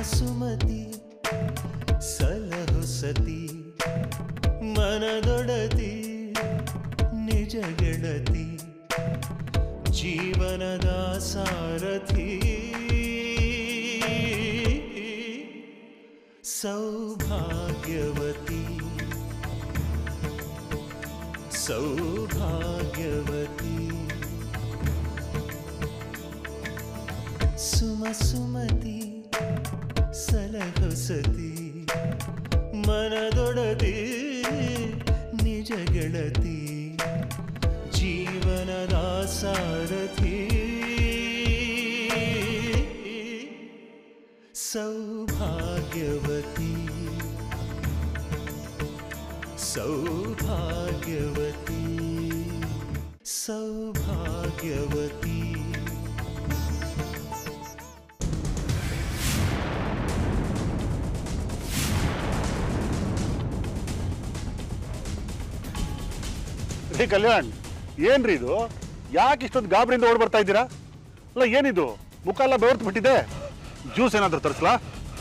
ಸುಮತಿ ಸಲಹು ಸತಿ ಮನದೊಡತಿ ನಿಜ ಗೆಳತಿ ಜೀವನದ ಸಾರಥಿ ಸೌಭಾಗ್ಯವತಿ ಸೌಭಾಗ್ಯವತಿ ಸುಮ ಸುಮತಿ ಸಲಹೊಸತಿ ಮನದೊಡತಿ ನಿಜ ಗೆಳತಿ ಜೀವನದ ಸಾರಥಿ ಸೌಭಾಗ್ಯವತಿ ಸೌಭಾಗ್ಯವತಿ ಸೌಭಾಗ್ಯವತಿ ರೀ ಕಲ್ಯಾಣ್ ಏನ್ರಿ ಇದು ಯಾಕೆ ಇಷ್ಟೊಂದು ಗಾಬರಿಯಿಂದ ಓಡ್ ಬರ್ತಾ ಇದ್ದೀರಾ ಅಲ್ಲ ಏನಿದು ಮುಖ ಎಲ್ಲ ಬೆವರ್ತು ಬಿಟ್ಟಿದೆ ಜ್ಯೂಸ್ ಏನಾದರೂ ತರಿಸ್ಲಾ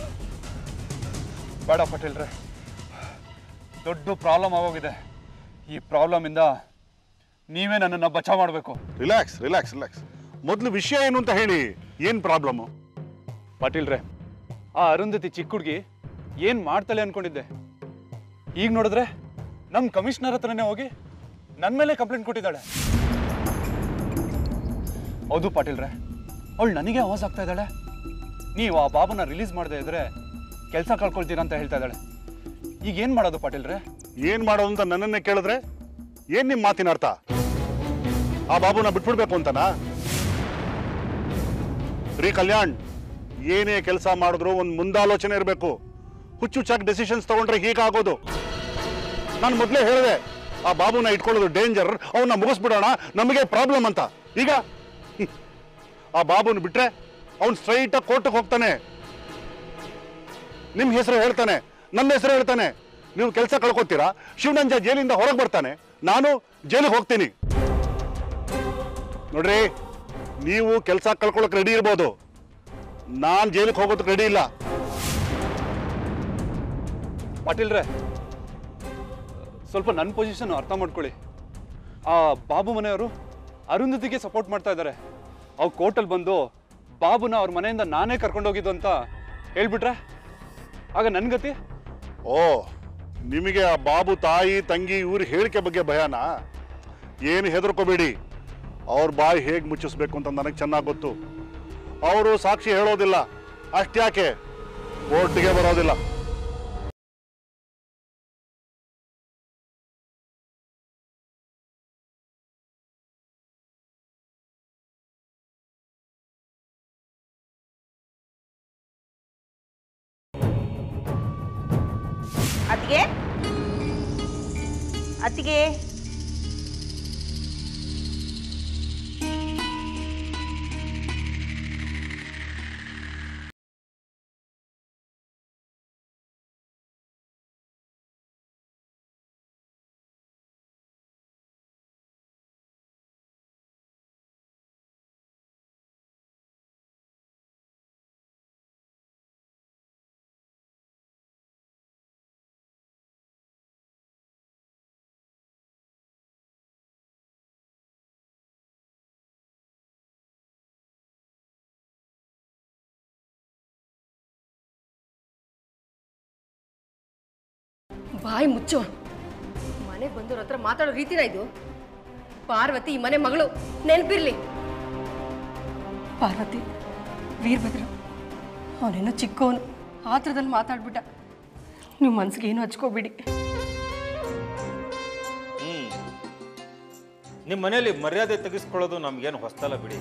ಬೇಡ ಪಟೇಲ್ರೆ ದೊಡ್ಡ ಪ್ರಾಬ್ಲಮ್ ಆಗೋಗಿದೆ ಈ ಪ್ರಾಬ್ಲಮಿಂದ ನೀವೇ ನನ್ನನ್ನು ಬಚಾವ್ ಮಾಡಬೇಕು ರಿಲ್ಯಾಕ್ಸ್ ರಿಲ್ಯಾಕ್ಸ್ ರಿಲ್ಯಾಕ್ಸ್ ಮೊದಲು ವಿಷಯ ಏನು ಅಂತ ಹೇಳಿ ಏನು ಪ್ರಾಬ್ಲಮ್ಮು ಪಾಟೀಲ್ರೆ ಆ ಅರುಂಧತಿ ಚಿಕ್ಕ ಹುಡುಗಿ ಏನು ಮಾಡ್ತಾಳೆ ಅನ್ಕೊಂಡಿದ್ದೆ ಈಗ ನೋಡಿದ್ರೆ ನಮ್ಮ ಕಮಿಷನರ್ ಹತ್ರನೇ ಹೋಗಿ ನನ್ನ ಮೇಲೆ ಕಂಪ್ಲೇಂಟ್ ಕೊಟ್ಟಿದ್ದಾಳೆ ಹೌದು ಪಾಟೀಲ್ರೆ ಅವಳು ನನಗೆ ಆವಾಜ್ ಆಗ್ತಾ ಇದ್ದಾಳೆ ನೀವು ಆ ಬಾಬುನ ರಿಲೀಸ್ ಮಾಡದೇ ಇದ್ರೆ ಕೆಲಸ ಕಳ್ಕೊಳ್ತೀರಾ ಅಂತ ಹೇಳ್ತಾ ಇದ್ದಾಳೆ ಈಗ ಏನು ಮಾಡೋದು ಪಾಟೀಲ್ರೆ ಏನು ಮಾಡೋದು ಅಂತ ನನ್ನನ್ನೇ ಕೇಳಿದ್ರೆ ಏನು ನಿಮ್ಮ ಮಾತಿನ ಅರ್ಥ ಆ ಬಾಬುನ ಬಿಟ್ಬಿಡ್ಬೇಕು ಅಂತನಾ ರೀ ಕಲ್ಯಾಣ್ ಏನೇ ಕೆಲಸ ಮಾಡಿದ್ರು ಒಂದು ಮುಂದಾಲೋಚನೆ ಇರಬೇಕು ಹುಚ್ಚುಚ್ಚಾಗಿ ಡೆಸಿಷನ್ಸ್ ತಗೊಂಡ್ರೆ ಹೀಗಾಗೋದು ನಾನು ಮೊದಲೇ ಹೇಳಿದೆ ಆ ಬಾಬುನ ಇಟ್ಕೊಳ್ಳೋದು ಡೇಂಜರ್ ಅವನ್ನ ಮುಗಿಸ್ಬಿಡೋಣ ನಮಗೆ ಪ್ರಾಬ್ಲಮ್ ಅಂತ ಈಗ ಹ್ಮ್. ಆ ಬಾಬುನ ಬಿಟ್ರೆ ಅವ್ನು ಸ್ಟ್ರೈಟಾಗಿ ಕೋರ್ಟ್ಗೆ ಹೋಗ್ತಾನೆ ನಿಮ್ಮ ಹೆಸರು ಹೇಳ್ತಾನೆ ನನ್ನ ಹೆಸರು ಹೇಳ್ತಾನೆ ನೀವು ಕೆಲಸ ಕಳ್ಕೊತೀರಾ ಶಿವನಂಜ ಜೈಲಿಂದ ಹೊರಗೆ ಬರ್ತಾನೆ ನಾನು ಜೈಲಿಗೆ ಹೋಗ್ತೀನಿ ನೋಡ್ರಿ ನೀವು ಕೆಲಸ ಕಳ್ಕೊಳಕ್ ರೆಡಿ ಇರ್ಬೋದು ನಾನು ಜೈಲಿಗೆ ಹೋಗೋದಕ್ಕೆ ರೆಡಿ ಇಲ್ಲ ಪಾಟೀಲ್ರೆ ಸ್ವಲ್ಪ ನನ್ನ ಪೊಸಿಷನ್ ಅರ್ಥ ಮಾಡ್ಕೊಳ್ಳಿ ಆ ಬಾಬು ಮನೆಯವರು ಅರುಂಧತಿಗೆ ಸಪೋರ್ಟ್ ಮಾಡ್ತಾ ಇದ್ದಾರೆ ಅವ್ರು ಕೋರ್ಟಲ್ಲಿ ಬಂದು ಬಾಬುನ ಅವ್ರ ಮನೆಯಿಂದ ನಾನೇ ಕರ್ಕೊಂಡೋಗಿದ್ದು ಅಂತ ಹೇಳ್ಬಿಟ್ರೆ ಆಗ ನನ್ನ ಗತಿ ಓ ನಿಮಗೆ ಆ ಬಾಬು ತಾಯಿ ತಂಗಿ ಇವ್ರ ಹೇಳಿಕೆ ಬಗ್ಗೆ ಭಯನಾ ಏನು ಹೆದರ್ಕೋಬೇಡಿ ಅವ್ರ ಬಾಯಿ ಹೇಗೆ ಮುಚ್ಚಿಸ್ಬೇಕು ಅಂತ ನನಗೆ ಚೆನ್ನಾಗಿ ಗೊತ್ತು ಅವರು ಸಾಕ್ಷಿ ಹೇಳೋದಿಲ್ಲ ಅಷ್ಟ್ಯಾಕೆ ಕೋರ್ಟ್ಗೆ ಬರೋದಿಲ್ಲ ಅತ್ತಿಗೆ ಅತ್ತಿಗೆ ಬಾಯಿ ಮುಚ್ಚು ಮನೆಗೆ ಬಂದವ್ರ ಹತ್ರ ಮಾತಾಡೋ ರೀತಿನ ಇದು ಪಾರ್ವತಿ ಈ ಮನೆ ಮಗಳು ನೆನಪಿರ್ಲಿ ಪಾರ್ವತಿ ವೀರಭದ್ರ ಅವನೇನೋ ಚಿಕ್ಕವನು ಆತ್ರದಲ್ಲಿ ಮಾತಾಡ್ಬಿಟ್ಟ ನೀವು ಮನ್ಸಿಗೆ ಏನು ಹಚ್ಕೋಬಿಡಿ ಹ್ಮ್ ನಿಮ್ಮ ಮನೆಯಲ್ಲಿ ಮರ್ಯಾದೆ ತೆಗೆಸ್ಕೊಳ್ಳೋದು ನಮ್ಗೇನು ಹೊಸ್ತಲ್ಲ ಬಿಡಿ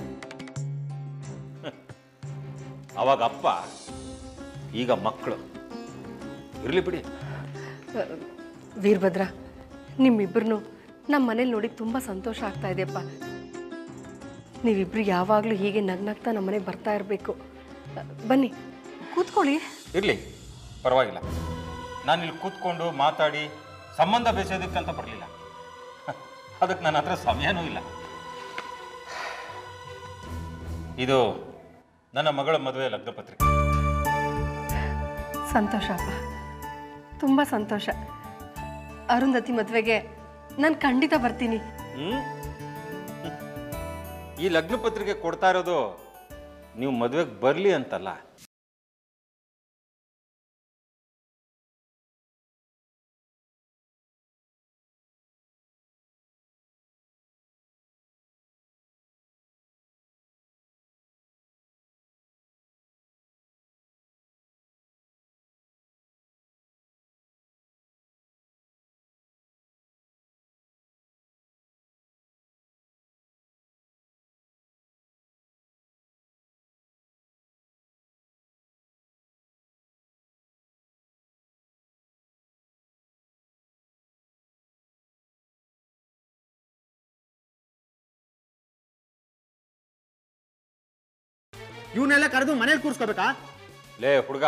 ಅವಾಗ ಅಪ್ಪ ಈಗ ಮಕ್ಕಳು ಇರಲಿ ಬಿಡಿ ವೀರಭದ್ರ ನಿಮ್ಮಿಬ್ಬರನ್ನು ನಮ್ಮ ಮನೇಲಿ ನೋಡಿ ತುಂಬ ಸಂತೋಷ ಆಗ್ತಾ ಇದೆಯಪ್ಪ ನೀವಿಬ್ರು ಯಾವಾಗಲೂ ಹೀಗೆ ನಗ್ನಗ್ತಾ ನಮ್ಮ ಮನೆಗೆ ಬರ್ತಾ ಇರಬೇಕು ಬನ್ನಿ ಕೂತ್ಕೊಳ್ಳಿ ಇರಲಿ ಪರವಾಗಿಲ್ಲ ನಾನು ಇಲ್ಲಿ ಕೂತ್ಕೊಂಡು ಮಾತಾಡಿ ಸಂಬಂಧ ಬೆಸೆಯೋದಕ್ಕಂತ ಬರಲಿಲ್ಲ ಅದಕ್ಕೆ ನನ್ನ ಹತ್ರ ಸಮಯನೂ ಇಲ್ಲ ಇದು ನನ್ನ ಮಗಳ ಮದುವೆ ಲಗ್ನ ಪತ್ರಿಕೆ ಸಂತೋಷ ಅಪ್ಪ ತುಂಬ ಸಂತೋಷ ಅರುಂಧತಿ ಮದುವೆಗೆ ನಾನು ಖಂಡಿತ ಬರ್ತೀನಿ ಹ್ಮ್ ಈ ಲಗ್ನ ಪತ್ರಿಕೆ ಕೊಡ್ತಾ ಇರೋದು ನೀವು ಮದುವೆಗೆ ಬರಲಿ ಅಂತಲ್ಲ ಇವನ್ನೆಲ್ಲ ಕರೆದು ಮನೇಲಿ ಕೂರ್ಸ್ಕೋಬೇಕಾ ಲೇ ಹುಡುಗ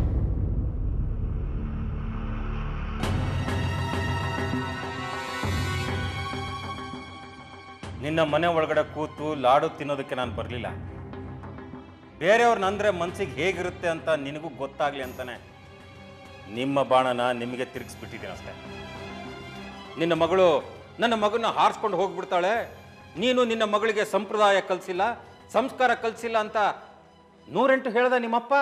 ನಿನ್ನ ಮನೆ ಒಳಗಡೆ ಕೂತು ಲಾಡು ತಿನ್ನೋದಕ್ಕೆ ನಾನು ಬರಲಿಲ್ಲ ಬೇರೆಯವ್ರನ್ನ ಅಂದ್ರೆ ಮನ್ಸಿಗೆ ಹೇಗಿರುತ್ತೆ ಅಂತ ನಿನಗೂ ಗೊತ್ತಾಗ್ಲಿ ಅಂತಾನೆ ನಿಮ್ಮ ಬಾಣನ ನಿಮಗೆ ತಿರುಗಿಸ್ಬಿಟ್ಟಿದ್ದೀನಿ ಅಷ್ಟೇ ನಿನ್ನ ಮಗಳು ನನ್ನ ಮಗನ ಹಾರಿಸ್ಕೊಂಡು ಹೋಗ್ಬಿಡ್ತಾಳೆ ನೀನು ನಿನ್ನ ಮಗಳಿಗೆ ಸಂಪ್ರದಾಯ ಕಲಿಸಿಲ್ಲ ಸಂಸ್ಕಾರ ಕಲಿಸಿಲ್ಲ ಅಂತ ನೂರೆಂಟು ಹೇಳ್ದ ನಿಮ್ಮಪ್ಪ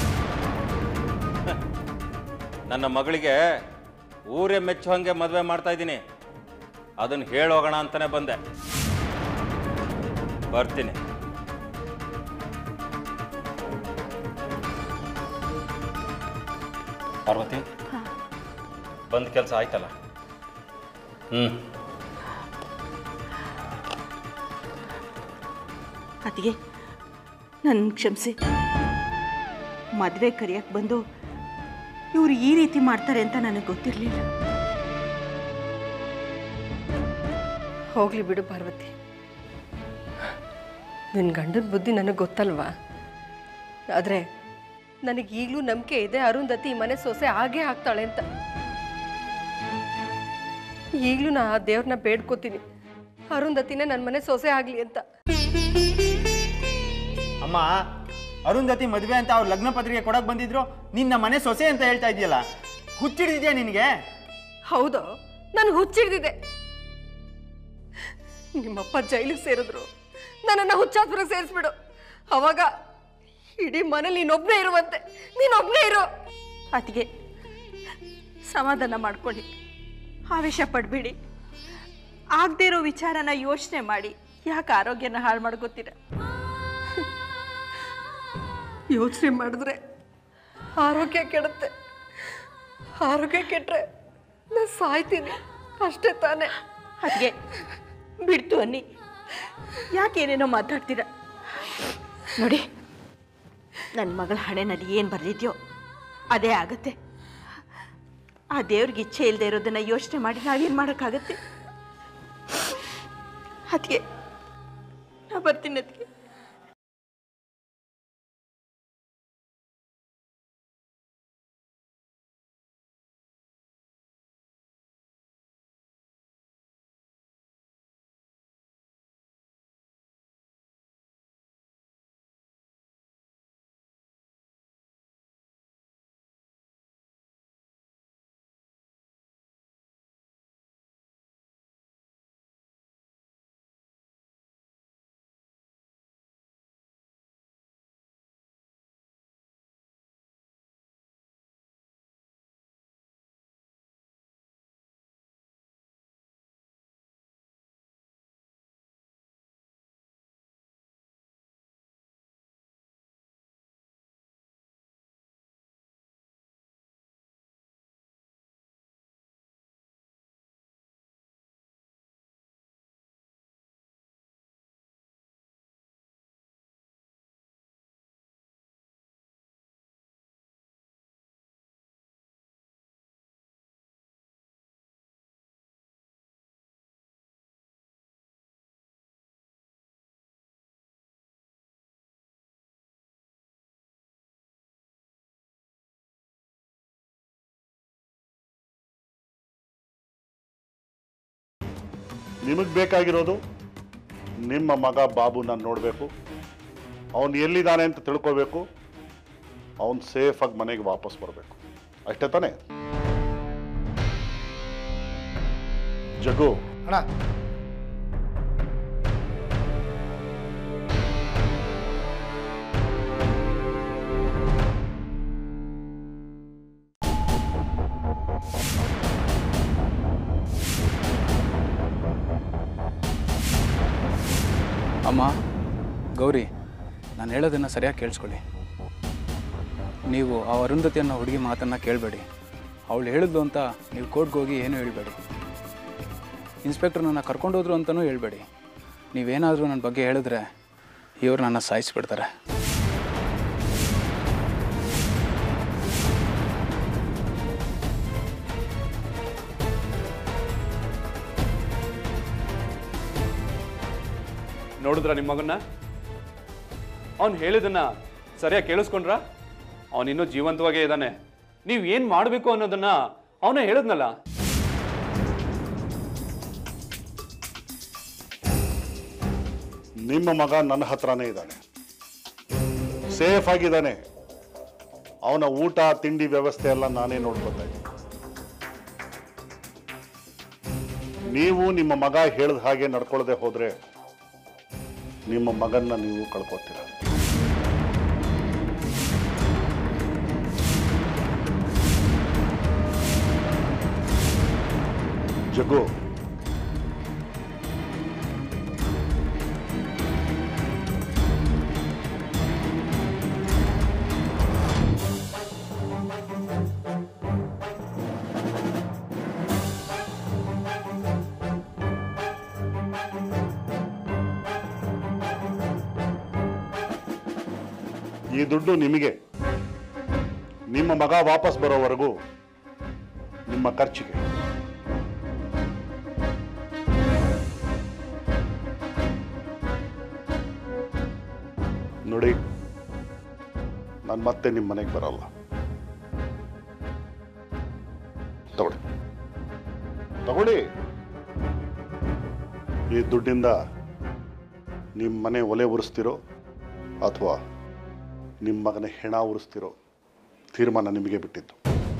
ನನ್ನ ಮಗಳಿಗೆ ಊರೇ ಮೆಚ್ಚೋ ಹಂಗೆ ಮದುವೆ ಮಾಡ್ತಾ ಇದ್ದೀನಿ ಅದನ್ನು ಹೇಳೋಗೋಣ ಅಂತಾನೆ ಬಂದೆ ಬರ್ತೀನಿ ಪಾರ್ವತಿ ಬಂದ ಕೆಲಸ ಆಯ್ತಲ್ಲ ಹ್ಮ್ ಅತಿಗೆ ನನ್ನ ಕ್ಷಮಿಸಿ ಮದುವೆ ಕರೆಯಕ್ಕೆ ಬಂದು ಇವರು ಈ ರೀತಿ ಮಾಡ್ತಾರೆ ಅಂತ ನನಗೆ ಗೊತ್ತಿರಲಿಲ್ಲ ಹೋಗ್ಲಿ ಬಿಡು ಪಾರ್ವತಿ ನಿನ್ನ ಗಂಡನ ಬುದ್ಧಿ ನನಗೆ ಗೊತ್ತಲ್ವಾ ಆದರೆ ನನಗೆ ಈಗಲೂ ನಂಬಿಕೆ ಇದೆ ಅರುಂಧತಿ ಈ ಮನೆ ಸೊಸೆ ಹಾಗೇ ಆಗ್ತಾಳೆ ಅಂತ ಈಗಲೂ ನಾ ಆ ದೇವ್ರನ್ನ ಬೇಡ್ಕೋತೀನಿ ಅರುಂಧತಿನೇ ನನ್ನ ಮನೆ ಸೊಸೆ ಆಗಲಿ ಅಂತ ಅಮ್ಮ ಅರುಂಧತಿ ಮದುವೆ ಅಂತ ಅವ್ರ ಲಗ್ನ ಪತ್ರಿಕೆ ಕೊಡಕ್ ಬಂದಿದ್ರು ನಿನ್ನ ಮನೆ ಸೊಸೆ ಅಂತ ಹೇಳ್ತಾ ಇದೆಯಲ್ಲ ಹುಚ್ಚಿಡಿದ್ಯಾ ನಿನಗೆ ಹೌದು ನಾನು ಹುಚ್ಚಿಡ್ದಿದೆ ನಿಮ್ಮಪ್ಪ ಜೈಲಿಗೆ ಸೇರಿದ್ರು ನನ್ನನ್ನು ಹುಚ್ಚಾಸ್ಪುರಕ್ಕೆ ಸೇರಿಸ್ಬಿಡು ಅವಾಗ ಇಡೀ ಮನೇಲಿ ನೀನೊಬ್ಬನೇ ಇರುವಂತೆ ನೀನೊಬ್ಬನೇ ಇರು ಅತಿಗೆ ಸಮಾಧಾನ ಮಾಡ್ಕೊಳ್ಳಿ ಆವೇಶ ಪಡಬೇಡಿ ಆಗದೇ ಇರೋ ವಿಚಾರನ ಯೋಚನೆ ಮಾಡಿ ಯಾಕೆ ಆರೋಗ್ಯನ ಹಾಳು ಮಾಡ್ಕೋತೀರ ಯೋಚನೆ ಮಾಡಿದ್ರೆ ಆರೋಗ್ಯ ಕೆಡುತ್ತೆ ಆರೋಗ್ಯ ಕೆಟ್ಟರೆ ನಾನು ಸಾಯ್ತೀನಿ ಅಷ್ಟೇ ತಾನೇ ಅದಕ್ಕೆ ಬಿಡ್ತು ಅನ್ನಿ ಯಾಕೆ ಏನೇನೋ ಮಾತಾಡ್ತೀರ ನೋಡಿ ನನ್ನ ಮಗಳ ಹಣೆನಲ್ಲಿ ಏನು ಬರೆದಿದ್ಯೋ ಅದೇ ಆಗತ್ತೆ ಆ ದೇವ್ರಿಗೆ ಇಚ್ಛೆ ಇಲ್ಲದೆ ಇರೋದನ್ನ ಯೋಚನೆ ಮಾಡಿ ನಾವೇನು ಮಾಡೋಕ್ಕಾಗತ್ತೆ ಅದಕ್ಕೆ ನಾ ಬರ್ತೀನಿ ಅದಕ್ಕೆ ನಿಮಗೆ ಬೇಕಾಗಿರೋದು ನಿಮ್ಮ ಮಗ ಬಾಬುನ ನೋಡಬೇಕು ಅವನು ಎಲ್ಲಿದ್ದಾನೆ ಅಂತ ತಿಳ್ಕೋಬೇಕು ಅವನು ಸೇಫಾಗಿ ಮನೆಗೆ ವಾಪಸ್ ಬರಬೇಕು ಅಷ್ಟೇ ತಾನೇ ಜಗು ಅಣ್ಣ ಅಮ್ಮ ಗೌರಿ ನಾನು ಹೇಳೋದನ್ನು ಸರಿಯಾಗಿ ಕೇಳಿಸ್ಕೊಳ್ಳಿ ನೀವು ಆ ಅರುಂಧತಿ ಅನ್ನೋ ಹುಡುಗಿ ಮಾತನ್ನು ಕೇಳಬೇಡಿ ಅವಳು ಹೇಳಿದ್ಲು ಅಂತ ನೀವು ಕೋರ್ಟ್ಗೆ ಹೋಗಿ ಏನೂ ಹೇಳಬೇಡಿ ಇನ್ಸ್ಪೆಕ್ಟರ್ ನನ್ನ ಕರ್ಕೊಂಡೋದ್ರು ಅಂತಲೂ ಹೇಳ್ಬೇಡಿ ನೀವೇನಾದರೂ ನನ್ನ ಬಗ್ಗೆ ಹೇಳಿದ್ರೆ ಇವ್ರು ನನ್ನ ಸಾಯಿಸಿಬಿಡ್ತಾರೆ ನೋಡಿದ್ರ ನಿಮ್ಮ ಮಗನ್ನ ಅವ್ನು ಹೇಳಿದನ್ನ ಸರಿಯಾಗಿ ಕೇಳಿಸ್ಕೊಂಡ್ರ ಅವನು ಇನ್ನೂ ಜೀವಂತವಾಗೇ ಇದ್ದಾನೆ ನೀವು ಏನು ಮಾಡಬೇಕು ಅನ್ನೋದನ್ನ ಅವನೇ ಹೇಳಿದ್ನಲ್ಲ ನಿಮ್ಮ ಮಗ ನನ್ನ ಹತ್ರನೇ ಇದ್ದಾನೆ ಸೇಫ್ ಆಗಿದ್ದಾನೆ ಅವನ ಊಟ ತಿಂಡಿ ವ್ಯವಸ್ಥೆ ಎಲ್ಲ ನಾನೇ ನೋಡ್ಕೊತಾ ಇದ್ದೀನಿ ನೀವು ನಿಮ್ಮ ಮಗ ಹೇಳಿದ ಹಾಗೆ ನಡ್ಕೊಳ್ಳದೆ ಹೋದ್ರೆ ನಿಮ್ಮ ಮಗನ್ನ ನೀವು ಕಳ್ಕೊತೀರ ಜಗ್ಗು ಈ ದುಡ್ಡು ನಿಮಗೆ ನಿಮ್ಮ ಮಗ ವಾಪಸ್ ಬರೋವರೆಗೂ ನಿಮ್ಮ ಖರ್ಚಿಗೆ ನೋಡಿ ನಾನು ಮತ್ತೆ ನಿಮ್ಮ ಮನೆಗೆ ಬರಲ್ಲ ತಗೊಳ್ಳಿ ತಗೊಳ್ಳಿ ಈ ದುಡ್ಡಿಂದ ನಿಮ್ಮ ಮನೆ ಒಲೆ ಉರಿಸ್ತಿರೋ ಅಥವಾ ನಿಮ್ಮ ಮಗನ ಹೆಣ ಉರಿಸ್ತಿರೋ ತೀರ್ಮಾನ ನಿಮಗೆ ಬಿಟ್ಟಿದ್ದು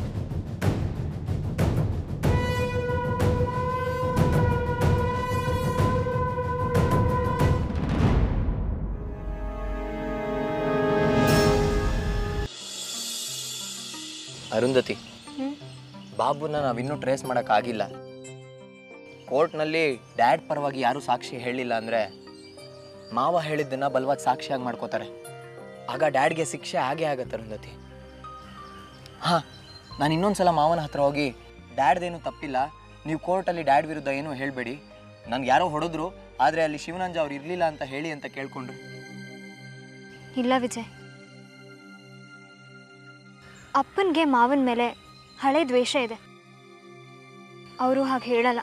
ಅರುಂಧತಿ ಬಾಬುನ ನಾವಿನ್ನೂ ಟ್ರೇಸ್ ಮಾಡೋಕ್ಕಾಗಿಲ್ಲ ಕೋರ್ಟ್ನಲ್ಲಿ ಡ್ಯಾಡ್ ಪರವಾಗಿ ಯಾರೂ ಸಾಕ್ಷಿ ಹೇಳಿಲ್ಲ ಅಂದರೆ ಮಾವ ಹೇಳಿದ್ದನ್ನ ಬಲವಾದ ಸಾಕ್ಷಿಯಾಗಿ ಮಾಡ್ಕೋತಾರೆ ಆಗ ಡ್ಯಾಡ್ಗೆ ಶಿಕ್ಷೆ ಆಗೇ ಆಗತ್ತೆ ಅರುಂಧತಿ ಹಾಂ ನಾನು ಇನ್ನೊಂದು ಸಲ ಮಾವನ ಹತ್ರ ಹೋಗಿ ಡ್ಯಾಡ್ದೇನು ತಪ್ಪಿಲ್ಲ ನೀವು ಕೋರ್ಟಲ್ಲಿ ಡ್ಯಾಡ್ ವಿರುದ್ಧ ಏನೂ ಹೇಳಬೇಡಿ ನನ್ಗೆ ಯಾರೋ ಹೊಡೆದ್ರು ಆದರೆ ಅಲ್ಲಿ ಶಿವನಂಜ ಅವ್ರು ಇರಲಿಲ್ಲ ಅಂತ ಹೇಳಿ ಅಂತ ಕೇಳ್ಕೊಂಡ್ರು ಇಲ್ಲ ವಿಜಯ್ ಅಪ್ಪನಿಗೆ ಮಾವನ ಮೇಲೆ ಹಳೆ ದ್ವೇಷ ಇದೆ ಅವರು ಹಾಗೆ ಹೇಳಲ್ಲ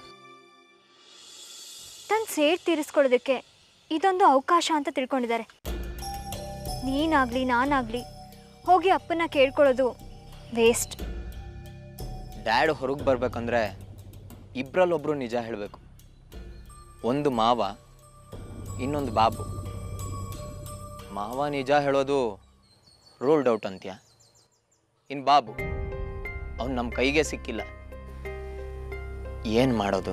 ತನ್ನ ಸೇಡ್ ತೀರಿಸ್ಕೊಳ್ಳೋದಕ್ಕೆ ಇದೊಂದು ಅವಕಾಶ ಅಂತ ತಿಳ್ಕೊಂಡಿದ್ದಾರೆ ನೀನಾಗ್ಲಿ ನಾನಾಗ್ಲಿ ಹೋಗಿ ಅಪ್ಪನ ಕೇಳ್ಕೊಳ್ಳೋದು ವೇಸ್ಟ್ ಡ್ಯಾಡ್ ಹೊರಗೆ ಬರ್ಬೇಕಂದ್ರೆ ಇಬ್ಬರಲ್ಲೊಬ್ಬರು ನಿಜ ಹೇಳಬೇಕು ಒಂದು ಮಾವ ಇನ್ನೊಂದು ಬಾಬು ಮಾವ ನಿಜ ಹೇಳೋದು ರೂಲ್ಡ್ ಔಟ್ ಅಂತ್ಯ ಇನ್ನು ಬಾಬು ಅವ್ನು ನಮ್ಮ ಕೈಗೆ ಸಿಕ್ಕಿಲ್ಲ ಏನು ಮಾಡೋದು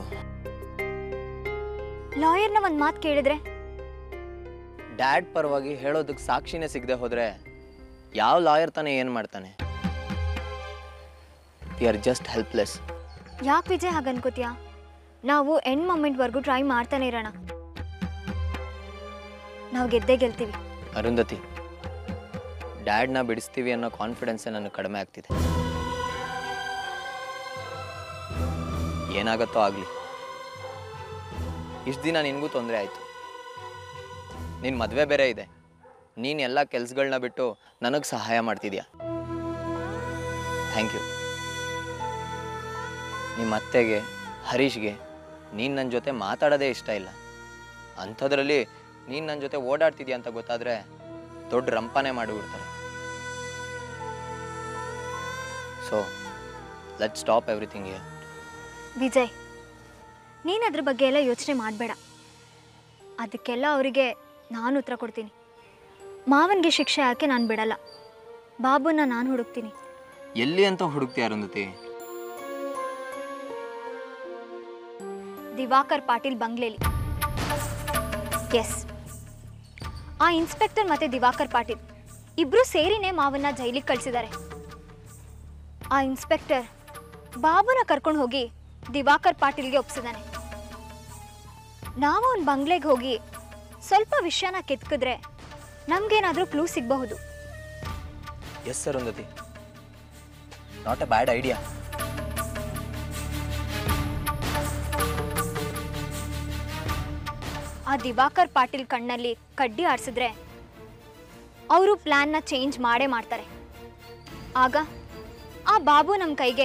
ಲಾಯರ್ನ ಒಂದು ಮಾತು ಕೇಳಿದ್ರೆ ಡ್ಯಾಡ್ ಪರವಾಗಿ ಹೇಳೋದಕ್ಕೆ ಸಾಕ್ಷಿನೇ ಸಿಗದೆ ಹೋದರೆ ಯಾವ ಲಾಯರ್ ತಾನೇ ಏನು ಮಾಡ್ತಾನೆ ವಿ ಆರ್ ಜಸ್ಟ್ ಹೆಲ್ಪ್ಲೆಸ್ ಯಾಕೆ ವಿಜಯ್ ಹಾಗೆ ಅನ್ಕೋತೀಯಾ ನಾವು ಎಂಡ್ ಮೊಮೆಂಟ್ವರೆಗೂ ಟ್ರೈ ಮಾಡ್ತಾನೆ ಇರೋಣ ನಾವು ಗೆದ್ದೇ ಗೆಲ್ತೀವಿ ಅರುಂಧತಿ ಡ್ಯಾಡ್ನ ಬಿಡಿಸ್ತೀವಿ ಅನ್ನೋ ಕಾನ್ಫಿಡೆನ್ಸೇ ನನಗೆ ಕಡಿಮೆ ಆಗ್ತಿದೆ ಏನಾಗತ್ತೋ ಆಗಲಿ ಇಷ್ಟು ದಿನ ನಿನಗೂ ತೊಂದರೆ ಆಯಿತು ನಿನ್ನ ಮದುವೆ ಬೇರೆ ಇದೆ ನೀನು ಎಲ್ಲ ಕೆಲಸಗಳನ್ನ ಬಿಟ್ಟು ನನಗೆ ಸಹಾಯ ಮಾಡ್ತಿದ್ಯಾ ಥ್ಯಾಂಕ್ ಯು ನಿಮ್ಮ ಅತ್ತೆಗೆ ಹರೀಶ್ಗೆ ನೀನು ನನ್ನ ಜೊತೆ ಮಾತಾಡೋದೇ ಇಷ್ಟ ಇಲ್ಲ ಅಂಥದ್ರಲ್ಲಿ ನೀನು ನನ್ನ ಜೊತೆ ಓಡಾಡ್ತಿದ್ಯಾ ಅಂತ ಗೊತ್ತಾದರೆ ದೊಡ್ಡ ರಂಪಾನೆ ಮಾಡಿಬಿಡ್ತಾರೆ so let stop everything here Vijay ನೀನು ಅದ್ರ ಬಗ್ಗೆ ಎಲ್ಲ ಯೋಚನೆ ಮಾಡಬೇಡ ಅದಕ್ಕೆಲ್ಲ ಅವರಿಗೆ ನಾನು ಉತ್ತರ ಕೊಡ್ತೀನಿ ಮಾವನಿಗೆ ಶಿಕ್ಷೆ ಹಾಕಿ ನಾನು ಬಿಡಲ್ಲ ಬಾಬುನ ನಾನು ಹುಡುಕ್ತೀನಿ ಎಲ್ಲಿ ಅಂತ ಹುಡುಕ್ತಿ ಅರುಂಧತಿ ದಿವಾಕರ್ ಪಾಟೀಲ್ ಬಂಗ್ಲೆಲಿ ಎಸ್ ಆ ಇನ್ಸ್ಪೆಕ್ಟರ್ ಮತ್ತೆ ದಿವಾಕರ್ ಪಾಟೀಲ್ ಇಬ್ರು ಸೇರಿನೇ ಮಾವನ್ನ ಜೈಲಿಗೆ ಕಳಿಸಿದ್ದಾರೆ ಆ ಇನ್ಸ್ಪೆಕ್ಟರ್ ಬಾಬುನ ಕರ್ಕೊಂಡು ಹೋಗಿ ದಿವಾಕರ್ ಪಾಟೀಲ್ಗೆ ಒಪ್ಸಿದಾನೆ ನಾವು ಅವ್ನ ಬಂಗ್ಲೆಗೆ ಹೋಗಿ ಸ್ವಲ್ಪ ವಿಷಯನ ಕೆತ್ಕಿದ್ರೆ ನಮ್ಗೇನಾದ್ರೂ ಕ್ಲೂ ಸಿಗಬಹುದು yes Arundhati not a bad idea ಆ ದಿವಾಕರ್ ಪಾಟೀಲ್ ಕಣ್ಣಲ್ಲಿ ಕಡ್ಡಿ ಆಡಿಸಿದ್ರೆ ಅವರು ಪ್ಲ್ಯಾನ್ನ ಚೇಂಜ್ ಮಾಡೇ ಮಾಡ್ತಾರೆ ಆಗ ಆ ಬಾಬು ನಮ್ಮ ಕೈಗೆ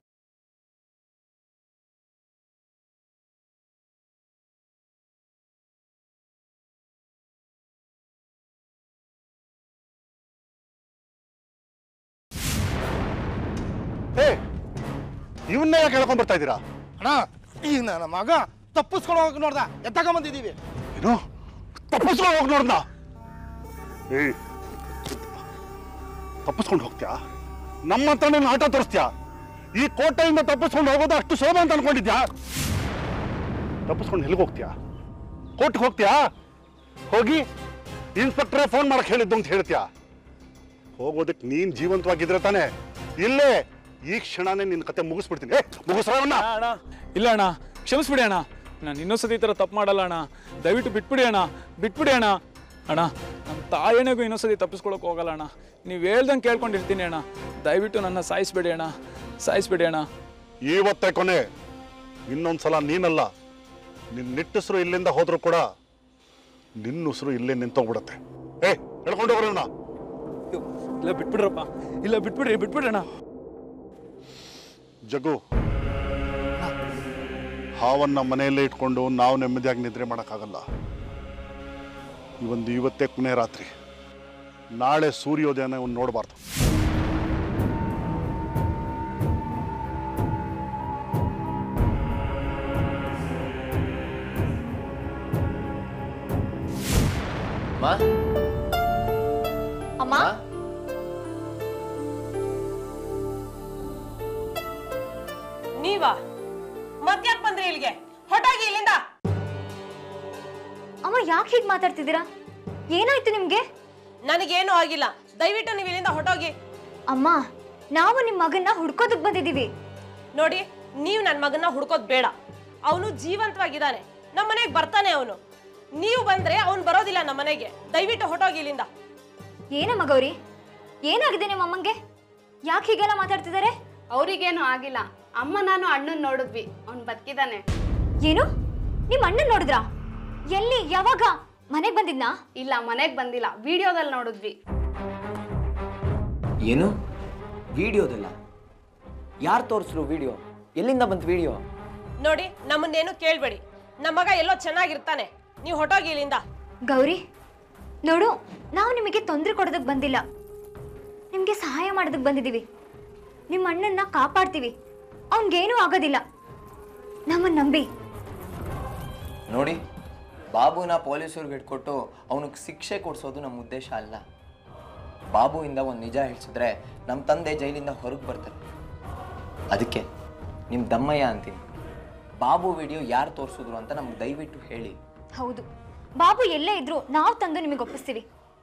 ಹೇ ಇವನ್ನೇ ಯಾಕೆ ಹೇಳ್ಕೊಂಡ್ ಬರ್ತಾ ಇದ್ದೀರಾ ಅಣ್ಣ ಈಗ ನನ್ನ ಮಗ ತಪ್ಪಿಸ್ಕೊಂಡು ಹೋಗಕ್ ನೋಡ್ದ ಎತ್ತಕ ಬಂದಿದ್ದೀವಿ ಏನು ತಪ್ಪಿಸ್ಕೊಂಡು ಹೋಗಿ ನೋಡ್ದ ಏ ತಪ್ಪಿಸ್ಕೊಂಡು ಹೋಗ್ತ್ಯಾ ನಮ್ಮ ಹತ್ರ ನೀನು ಆಟ ತೋರಿಸ್ತ್ಯಾ ಈ ಕೋಟೆಯಿಂದ ತಪ್ಪಿಸ್ಕೊಂಡು ಹೋಗೋದು ಅಷ್ಟು ಸುಲಭ ಅಂತ ಅನ್ಕೊಂಡಿದ್ಯಾ ತಪ್ಪಿಸ್ಕೊಂಡು ಎಲ್ಲಿಗೆ ಹೋಗ್ತ್ಯಾ ಕೋರ್ಟ್ಗೆ ಹೋಗ್ತ್ಯಾ ಹೋಗಿ ಇನ್ಸ್ಪೆಕ್ಟ್ರೇ ಫೋನ್ ಮಾಡಕ್ ಹೇಳಿದ್ದು ಅಂತ ಹೇಳ್ತ್ಯಾ ಹೋಗೋದಕ್ಕೆ ನೀನ್ ಜೀವಂತವಾಗಿದ್ರೆ ತಾನೆ ಇಲ್ಲೇ ಈ ಕ್ಷಣನೇ ನಿನ್ನ ಕತೆ ಮುಗಿಸ್ಬಿಡ್ತೀನಿ ಏ ಮುಗಿಸ್ರವನ್ನ ಅಣ್ಣ ಇಲ್ಲ ಅಣ್ಣ ಕ್ಷಮಿಸ್ಬಿಡಿ ಅಣ್ಣ ನಾನು ಇನ್ನೊಂದ್ಸತಿ ಈ ಥರ ತಪ್ಪು ಮಾಡಲ್ಲ ಅಣ್ಣ ದಯವಿಟ್ಟು ಬಿಟ್ಬಿಡಿ ಅಣ್ಣ ಬಿಟ್ಬಿಡಿ ಅಣ್ಣ ಅಣ್ಣ ನಮ್ಮ ತಾಯಣೆಗೂ ಇನ್ನೊಂದ್ಸತಿ ತಪ್ಪಿಸ್ಕೊಳಕ್ಕೆ ಹೋಗಲ್ಲ ಅಣ್ಣ ನೀವು ಹೇಳ್ದಂಗೆ ಕೇಳ್ಕೊಂಡಿರ್ತೀನಿ ಅಣ್ಣ ದಯವಿಟ್ಟು ನನ್ನ ಸಾಯಿಸ್ಬೇಡಿ ಅಣ್ಣ ಸಾಯಿಸ್ಬೇಡಿ ಅಣ್ಣ ಇವತ್ತೇ ಕೊನೆ ಇನ್ನೊಂದ್ಸಲ ನೀನಲ್ಲ ನಿನ್ನ ನಿಟ್ಟುಸಿರು ಇಲ್ಲಿಂದ ಹೋದ್ರೂ ಕೂಡ ನಿನ್ನ ಉಸಿರು ಇಲ್ಲೇ ನಿಂತೋಗ್ಬಿಡತ್ತೆ ಏ ಹೇಳ್ಕೊಂಡು ಹೋಗ್ರಣ್ಣ ಇಲ್ಲ ಬಿಟ್ಬಿಡ್ರಪ್ಪ ಇಲ್ಲ ಬಿಟ್ಬಿಡ್ರಿ ಬಿಟ್ಬಿಡ್ರಣ್ಣ ಜಗು ಹಾವನ್ನ ಮನೆಯಲ್ಲೇ ಇಟ್ಕೊಂಡು ನಾವು ನೆಮ್ಮದಿಯಾಗಿ ನಿದ್ರೆ ಮಾಡೋಕ್ಕಾಗಲ್ಲ ಇವೊಂದು ಇವತ್ತೇ ಕೊನೆ ರಾತ್ರಿ ನಾಳೆ ಸೂರ್ಯೋದಯನ ಒಂದು ನೋಡಬಾರ್ದು ಮಾ ಅಮ್ಮ ನೀವಾ ಮತ್ಯಾಕ್ ಬಂದ್ರಿ ಇಲ್ಲಿಗೆ ಹೊಟ್ಟಾಗಿ ಇಲ್ಲಿಂದ ಅಮ್ಮ ಯಾಕೆ ಹೀಗೆ ಮಾತಾಡ್ತಿದ್ದೀರಾ ಏನಾಯ್ತು ನಿಮ್ಗೆ ನನಗೇನು ಆಗಿಲ್ಲ ದಯವಿಟ್ಟು ನೀವು ಇಲ್ಲಿಂದ ಹೊಟ್ಟೋಗಿ ಅಮ್ಮ ನಾವು ನಿಮ್ಮ ಮಗನ್ನ ಹುಡ್ಕೋದಕ್ ಬಂದಿದ್ದೀವಿ ನೋಡಿ ನೀವು ನನ್ನ ಮಗನ್ನ ಹುಡ್ಕೋದ್ ಬೇಡ ಅವನು ಜೀವಂತವಾಗಿದ್ದಾನೆ ನಮ್ಮ ಮನೆಗೆ ಬರ್ತಾನೆ ಅವನು ನೀವು ಬಂದ್ರೆ ಅವನು ಬರೋದಿಲ್ಲ ನಮ್ಮ ಮನೆಗೆ ದಯವಿಟ್ಟು ಹೊಟ್ಟೋಗಿ ಇಲ್ಲಿಂದ ಏನಮ್ಮ ಗೌರಿ ಏನಾಗಿದೆ ನಿಮ್ಮ ಅಮ್ಮಂಗೆ ಯಾಕೆ ಹೀಗೆಲ್ಲ ಮಾತಾಡ್ತಿದ್ದಾರೆ ಅವ್ರಿಗೇನು ಆಗಿಲ್ಲ ಅಮ್ಮ ನಾನು ಅಣ್ಣನ್ ನೋಡಿದ್ವಿ ಅವ್ನ್ ಬದುಕಿದಾನೆ ಏನು ನಿಮ್ಮ ಅಣ್ಣನ್ ನೋಡಿದ್ರಾ ಎಲ್ಲಿ ಯಾವಾಗ ಮನೆಗೆ ಬಂದಿದ್ನಾ ಇಲ್ಲ ಮನೆಗ್ ಬಂದಿಲ್ಲ ವಿಡಿಯೋದಲ್ಲಿ ನೋಡಿದ್ವಿ ಏನು ವಿಡಿಯೋದಲ್ಲ ಯಾರು ತೋರಿಸ್ರು ವಿಡಿಯೋ ಎಲ್ಲಿಂದ ಬಂತು ವಿಡಿಯೋ ನೋಡಿ ನಮ್ಮನ್ನೇನು ಕೇಳ್ಬೇಡಿ ನಮ್ಮ ಮಗ ಎಲ್ಲೋ ಚೆನ್ನಾಗಿರ್ತಾನೆ ನೀವು ಹೊಟ್ಟೋಗಿ ಇಲ್ಲಿಂದ ಗೌರಿ ನೋಡು ನಾವು ನಿಮಗೆ ತೊಂದರೆ ಕೊಡೋದಕ್ಕೆ ಬಂದಿಲ್ಲ ನಿಮಗೆ ಸಹಾಯ ಮಾಡೋದಕ್ಕೆ ಬಂದಿದ್ದೀವಿ ನಿಮ್ಮ ಅಣ್ಣನ್ನ ಕಾಪಾಡ್ತೀವಿ ಅವನಿಗೇನೂ ಆಗೋದಿಲ್ಲ ನಮ್ಮನ್ನು ನಂಬಿ ನೋಡಿ ಬಾಬುನ ಪೊಲೀಸರಿಗೆ ಹಿಡ್ಕೊಟ್ಟು ಅವನಿಗೆ ಶಿಕ್ಷೆ ಕೊಡಿಸೋದು ನಮ್ಮ ಉದ್ದೇಶ ಅಲ್ಲ ಬಾಬುವಿಂದ ಒಂದು ನಿಜ ಹೇಳ್ಸಿದ್ರೆ ನಮ್ಮ ತಂದೆ ಜೈಲಿಂದ ಹೊರಗೆ ಬರ್ತಾರೆ ಅದಕ್ಕೆ ನಿಮ್ಮ ದಮ್ಮಯ್ಯ ಅಂತೀನಿ ಬಾಬು ವಿಡಿಯೋ ಯಾರು ತೋರಿಸಿದ್ರು ಅಂತ ನಮ್ಗೆ ದಯವಿಟ್ಟು ಹೇಳಿ ಹೌದು ಬಾಬು ಎಲ್ಲೇ ಇದ್ರು ನಾವು ತಂದು ನಿಮಗೆ ಒಪ್ಪಿಸ್ತೀವಿ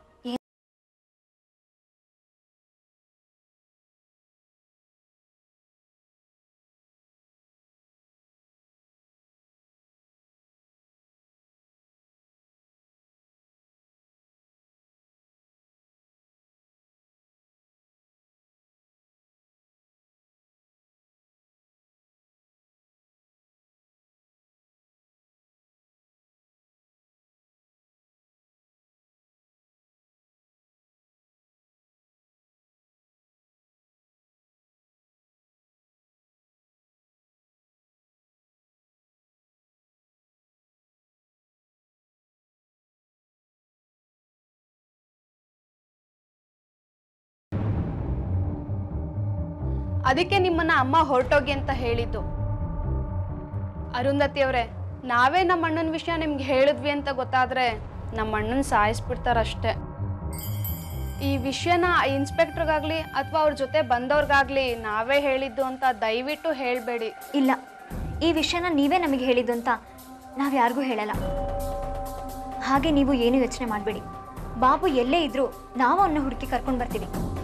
ಅದಕ್ಕೆ ನಿಮ್ಮನ್ನ ಅಮ್ಮ ಹೊರಟೋಗಿ ಅಂತ ಹೇಳಿದ್ದು ಅರುಂಧತಿ ಅವರೇ ನಾವೇ ನಮ್ಮ ಅಣ್ಣನ ವಿಷಯ ನಿಮ್ಗೆ ಹೇಳಿದ್ವಿ ಅಂತ ಗೊತ್ತಾದ್ರೆ ನಮ್ಮ ಅಣ್ಣನ ಸಾಯಿಸ್ಬಿಡ್ತಾರಷ್ಟೇ ಈ ವಿಷಯನ ಇನ್ಸ್ಪೆಕ್ಟ್ರಿಗಾಗ್ಲಿ ಅಥವಾ ಅವ್ರ ಜೊತೆ ಬಂದವ್ರಿಗಾಗ್ಲಿ ನಾವೇ ಹೇಳಿದ್ದು ಅಂತ ದಯವಿಟ್ಟು ಹೇಳಬೇಡಿ ಇಲ್ಲ ಈ ವಿಷಯನ ನೀವೇ ನಮಗೆ ಹೇಳಿದ್ದು ಅಂತ ನಾವು ಯಾರಿಗೂ ಹೇಳಲ್ಲ ಹಾಗೆ ನೀವು ಏನು ಯೋಚನೆ ಮಾಡಬೇಡಿ ಬಾಬು ಎಲ್ಲೇ ಇದ್ರೂ ನಾವು ಅವನ್ನ ಹುಡುಕಿ ಕರ್ಕೊಂಡು ಬರ್ತೀವಿ